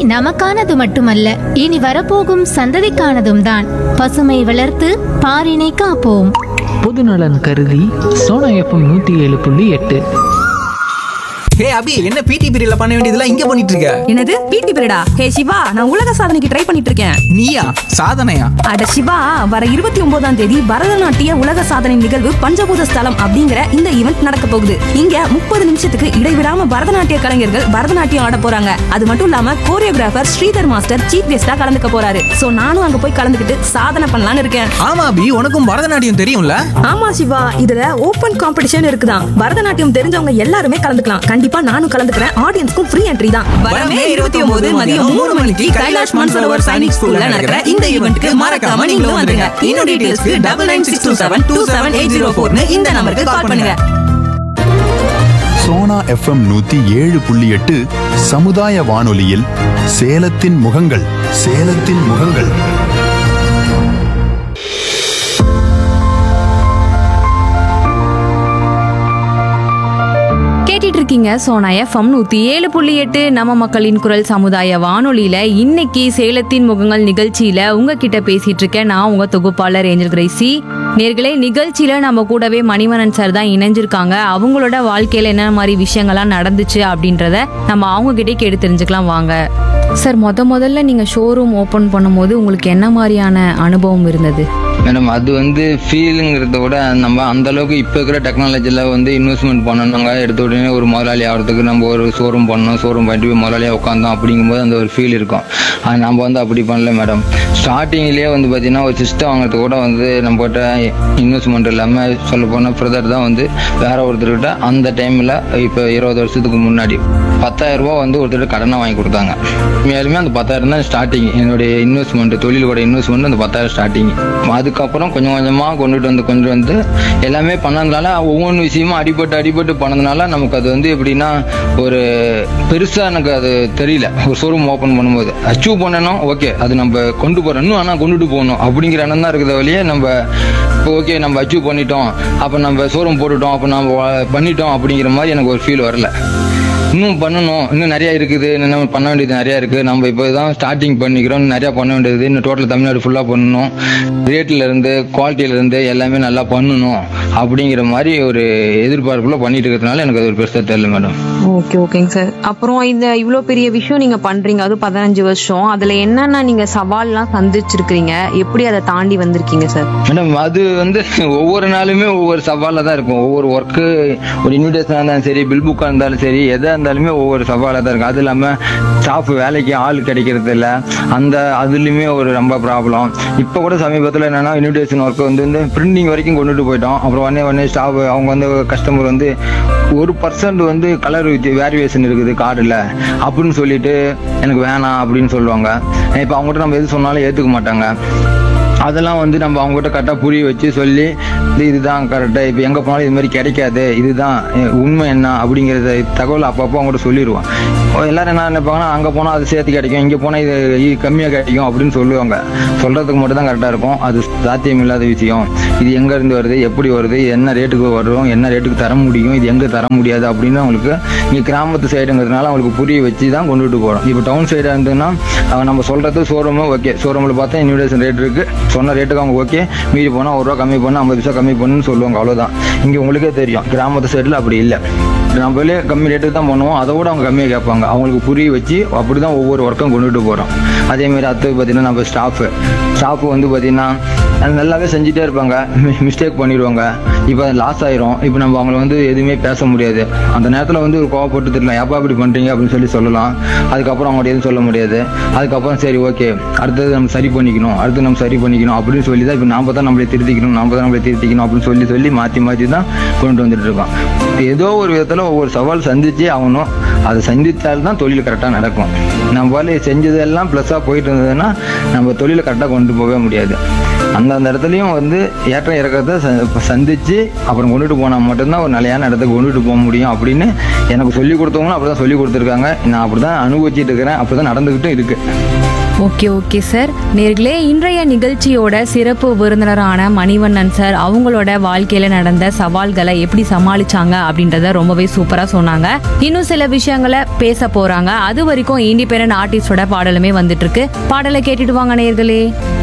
நமக்கானது மட்டுமல்ல இனி வரப்போகும் சந்ததிக்கானதும் தான் பசுமை வளர்த்து பாரினை காப்போம் பொதுநலன் கருதி சோனா எஃப்எம் நூற்றி ஏழு புள்ளி எட்டு ஹே அபி என்ன பிடி பீரியட்ல பண்ண வேண்டியதெல்லாம் இங்க பண்ணிட்டு இருக்க என்னது பிடி பீரியடா ஹே சிவா நான் உலக சாதனைக்கு ட்ரை பண்ணிட்டு இருக்கேன் நீயா சாதனையா அட சிவா வர இருபத்தி ஒன்பதாம் தேதி பரதநாட்டிய உலக சாதனை நிகழ்வு பஞ்சபூத ஸ்தலம் அப்படிங்கிற இந்த ஈவெண்ட் நடக்க போகுது இங்க முப்பது நிமிஷத்துக்கு இடைவிடாம பரதநாட்டிய கலைஞர்கள் பரதநாட்டியம் ஆட போறாங்க அது மட்டும் இல்லாம கோரியோகிராஃபர் ஸ்ரீதர் மாஸ்டர் சீஃப் கெஸ்டா கலந்துக்க போறாரு சோ நானும் அங்க போய் கலந்துக்கிட்டு சாதனை பண்ணலாம்னு இருக்கேன் ஆமா அபி உனக்கும் பரதநாட்டியம் தெரியும்ல ஆமா சிவா இதுல ஓபன் காம்படிஷன் இருக்குதான் பரதநாட்டியம் தெரிஞ்சவங்க எல்லாருமே கலந்துக்கலாம் கண்டிப்பா நானும் கலந்துக்கிறேன் ஆடியன்ஸ்க்கும் ஃப்ரீ என்ட்ரி தான் வரமே இருபத்தி ஒன்பது மதியம் மூணு மணிக்கு கைலாஷ் மன்சரோவர் சைனிக் ஸ்கூல்ல நடக்கிற இந்த ஈவெண்ட்க்கு மறக்காம நீங்களும் வந்துருங்க இன்னும் டீடைல்ஸ்க்கு double nine six two seven two seven eight zero ஃபோர்னு இந்த நம்பருக்கு கால் பண்ணுங்க சோனா எஃப்எம் நூத்தி ஏழு புள்ளி எட்டு சமுதாய வானொலியில் சேலத்தின் முகங்கள் சேலத்தின் முகங்கள் கேட்டுட்டு இருக்கீங்க சோனா எஃப்எம் நூத்தி ஏழு புள்ளி எட்டு நம்ம மக்களின் குரல் சமுதாய வானொலியில இன்னைக்கு சேலத்தின் முகங்கள் நிகழ்ச்சியில உங்ககிட்ட பேசிட்டு இருக்கேன் நான் உங்க தொகுப்பாளர் ஏஞ்சல் கிரேசி நேர்களே நிகழ்ச்சியில நம்ம கூடவே மணிவனன் சார் தான் இணைஞ்சிருக்காங்க அவங்களோட வாழ்க்கையில என்ன மாதிரி விஷயங்கள்லாம் நடந்துச்சு அப்படின்றத நம்ம அவங்க கிட்டே கேட்டு தெரிஞ்சுக்கலாம் வாங்க சார் முத முதல்ல நீங்க ஷோரூம் ஓபன் பண்ணும்போது உங்களுக்கு என்ன மாதிரியான அனுபவம் இருந்தது மேடம் அது வந்து ஃபீலுங்கிறத விட நம்ம அந்த அளவுக்கு இப்போ இருக்கிற டெக்னாலஜியில் வந்து இன்வெஸ்ட்மெண்ட் பண்ணணுங்க எடுத்த உடனே ஒரு முதலாளி ஆகிறதுக்கு நம்ம ஒரு ஷோரூம் பண்ணணும் ஷோரூம் பண்ணிட்டு போய் முதலாளியாக உட்காந்தோம் அப்படிங்கும்போது அந்த ஒரு ஃபீல் இருக்கும் அது நம்ம வந்து அப்படி பண்ணல மேடம் ஸ்டார்டிங்லேயே வந்து பார்த்தீங்கன்னா ஒரு சிஸ்டம் வாங்குறதுக்கு கூட வந்து நம்மகிட்ட இன்வெஸ்ட்மெண்ட் இல்லாமல் சொல்ல போனால் பிரதர் தான் வந்து வேற ஒருத்தர்கிட்ட அந்த டைமில் இப்போ இருபது வருஷத்துக்கு முன்னாடி பத்தாயிரம் ரூபாய் வந்து ஒருத்தர் கடனை வாங்கி கொடுத்தாங்க மேலுமே அந்த பத்தாயிரம் தான் ஸ்டார்டிங் என்னுடைய இன்வெஸ்ட்மெண்ட் தொழிலோட இன்வெஸ்ட்மெண்ட் அந்த பத்தாயிரம் ஸ்டார்டிங் அதுக்கப்புறம் கொஞ்சம் கொஞ்சமாக கொண்டுட்டு வந்து கொண்டு வந்து எல்லாமே பண்ணதுனால ஒவ்வொன்று விஷயமும் அடிபட்டு அடிபட்டு பண்ணதுனால நமக்கு அது வந்து எப்படின்னா ஒரு பெருசாக எனக்கு அது தெரியல ஒரு ஷோரூம் ஓப்பன் பண்ணும்போது அச்சீவ் பண்ணணும் ஓகே அது நம்ம கொண்டு போகிறோம் இன்னும் ஆனால் கொண்டுட்டு போகணும் அப்படிங்கிற எண்ணம் தான் இருக்கிற வழியே நம்ம இப்போ ஓகே நம்ம அச்சீவ் பண்ணிட்டோம் அப்போ நம்ம ஷோரூம் போட்டுட்டோம் அப்போ நம்ம வா- பண்ணிட்டோம் அப்படிங்கிற மாதிரி எனக்கு ஒரு ஃபீல் வரல இன்னும் பண்ணணும் இன்னும் நிறைய இருக்குது இன்னும் நம்ம பண்ண வேண்டியது நிறைய இருக்குது நம்ம இப்போ தான் ஸ்டார்டிங் பண்ணிக்கிறோம் இன்னும் நிறையா பண்ண வேண்டியது இன்னும் டோட்டல் தமிழ்நாடு ஃபுல்லாக பண்ணணும் ரேட்ல இருந்து குவாலிட்டியில இருந்து எல்லாமே நல்லா பண்ணணும் அப்படிங்கிற மாதிரி ஒரு எதிர்பார்ப்புல பண்ணிட்டு இருக்கிறதுனால எனக்கு அது ஒரு பெருசாக தெரியல மேடம் ஓகே ஓகேங்க சார் அப்புறம் இந்த இவ்வளோ பெரிய விஷயம் நீங்க பண்றீங்க அது பதினஞ்சு வருஷம் அதுல என்னென்ன நீங்க சவால்லாம் சந்திச்சிருக்கிறீங்க எப்படி அதை தாண்டி வந்திருக்கீங்க சார் மேடம் அது வந்து ஒவ்வொரு நாளுமே ஒவ்வொரு சவாலாக தான் இருக்கும் ஒவ்வொரு ஒர்க்கு ஒரு இன்விடேஷனாக இருந்தாலும் சரி பில் புக்காக இருந்தாலும் சரி எதாக இருந்தாலுமே ஒவ்வொரு சவாலாக தான் இருக்கும் அது இல்லாமல் ஸ்டாஃப் வேலைக்கு ஆள் கிடைக்கிறது இல்லை அந்த அதுலேயுமே ஒரு ரொம்ப ப்ராப்ளம் இப்போ கூட சமீபத்தில் என்னன்னா இன்விடேஷன் ஒர்க் வந்து இந்த பிரிண்டிங் வரைக்கும் கொண்டுட்டு போயிட்டோம் அப்புறம் உடனே உடனே ஸ்டாஃப் அவங்க வந்து கஸ்டமர் வந்து ஒரு பர்சன்ட் வந்து கலர் வேரியேஷன் இருக்குது கார்டில் அப்படின்னு சொல்லிட்டு எனக்கு வேணாம் அப்படின்னு சொல்லுவாங்க இப்போ அவங்ககிட்ட நம்ம எது சொன்னாலும் ஏற்றுக்க மாட்டாங்க அதெல்லாம் வந்து நம்ம அவங்ககிட்ட கரெக்டாக புரிய வச்சு சொல்லி இது இதுதான் கரெக்டாக இப்போ எங்கே போனாலும் இது மாதிரி கிடைக்காது இதுதான் அஹ், உண்மை என்ன அப்படிங்கிறத தகவல் அப்பப்போ அவங்ககிட்ட சொல்லிடுவோம் எல்லாரும் என்ன நினைப்பாங்கன்னா அங்கே போனால் அது சேர்த்து கிடைக்கும் இங்கே போனால் இது இது கம்மியாக கிடைக்கும் அப்படின்னு சொல்லுவாங்க சொல்கிறதுக்கு மட்டும் தான் கரெக்டாக இருக்கும் அது சாத்தியம் இல்லாத விஷயம் இது எங்கேருந்து வருது எப்படி வருது என்ன ரேட்டுக்கு வரும் என்ன ரேட்டுக்கு தர முடியும் இது எங்கே தர முடியாது அப்படின்னு அவங்களுக்கு இங்கே கிராமத்து சைடுங்கிறதுனால அவங்களுக்கு புரிய வச்சு தான் கொண்டுட்டு போகிறோம் இப்போ டவுன் சைடாக இருந்ததுன்னா அவங்க நம்ம சொல்கிறது ஷோரூமு ஓகே ஷோரூமில் பார்த்தா இன்விடேஷன் ரேட் இருக்குது சொன்ன ரேட்டுக்கு அவங்க ஓகே மீறி போனால் ஒரு ரூபா கம்மி பண்ணு ஐம்பது பைசா கம்மி பண்ணுன்னு சொல்லுவாங்க அவ்வளோதான் இங்கே உங்களுக்கே தெரியும் கிராமத்து சைடில் அப்படி இல்லை நம்மளே கம்மி ரேட்டுக்கு தான் பண்ணுவோம் அதை விட அவங்க கம்மியாக கேட்பாங்க அவங்களுக்கு புரிய வச்சு அப்படி தான் ஒவ்வொரு ஒர்க்கும் கொண்டுட்டு போகிறோம் அதேமாரி அடுத்து பார்த்தீங்கன்னா நம்ம ஸ்டாஃபு ஸ்டாஃப் வந்து பார்த்தீங்கன்னா அது நல்லாவே செஞ்சுட்டே இருப்பாங்க மிஸ்டேக் பண்ணிடுவாங்க இப்போ அது லாஸ் ஆயிரும் இப்போ நம்ம அவங்கள வந்து எதுவுமே பேச முடியாது அந்த நேரத்தில் வந்து ஒரு கோவப்பட்டு தெரியலாம் ஏப்பா இப்படி பண்ணுறீங்க அப்படின்னு சொல்லி சொல்லலாம் அதுக்கப்புறம் அவங்கள்ட்ட எதுவும் சொல்ல முடியாது அதுக்கப்புறம் சரி ஓகே அடுத்தது நம்ம சரி பண்ணிக்கணும் அடுத்து நம்ம சரி பண்ணிக்கணும் அப்படின்னு சொல்லி தான் இப்போ நாம தான் நம்மளை திருத்திக்கணும் நாம தான் நம்மளை திருத்திக்கணும் அப்படின்னு சொல்லி சொல்லி மாற்றி மாற்றி தான் கொண்டு வந்துட்டு இருக்கோம் ஏதோ ஒரு விதத்தில் ஒவ்வொரு சவால் சந்திச்சே ஆகணும் அதை சந்தித்தால்தான் தொழில் கரெக்டாக நடக்கும் நம்ம செஞ்சதெல்லாம் ப்ளஸ்ஸாக போயிட்டு இருந்ததுன்னா நம்ம தொழிலை கரெக்டாக கொண்டு போகவே முடியாது அந்தந்த இடத்துலையும் வந்து ஏற்ற இறக்கத்தை ச- சந்திச்சு அப்புறம் கொண்டுட்டு போனால் மட்டும்தான் ஒரு நிலையான இடத்துக்கு கொண்டுட்டு போக முடியும் அப்படின்னு எனக்கு சொல்லி கொடுத்தவங்களும் அப்படி தான் சொல்லி கொடுத்துருக்காங்க நான் அப்படி தான் அனுபவிச்சுட்டு இருக்கிறேன் அப்படி தான் நடந்துக்கிட்டும் இருக்கு ஓகே ஓகே சார் நேர்களே இன்றைய நிகழ்ச்சியோட சிறப்பு விருந்தினரான மணிவண்ணன் சார் அவங்களோட வாழ்க்கையில நடந்த சவால்களை எப்படி சமாளிச்சாங்க அப்படின்றத ரொம்பவே சூப்பரா சொன்னாங்க இன்னும் சில விஷயங்களை பேச போறாங்க அது வரைக்கும் இண்டிபெண்டன்ட் ஆர்டிஸ்டோட பாடலுமே வந்துட்டு இருக்கு பாடலை கேட்டுட்டு வாங்க நேர்களே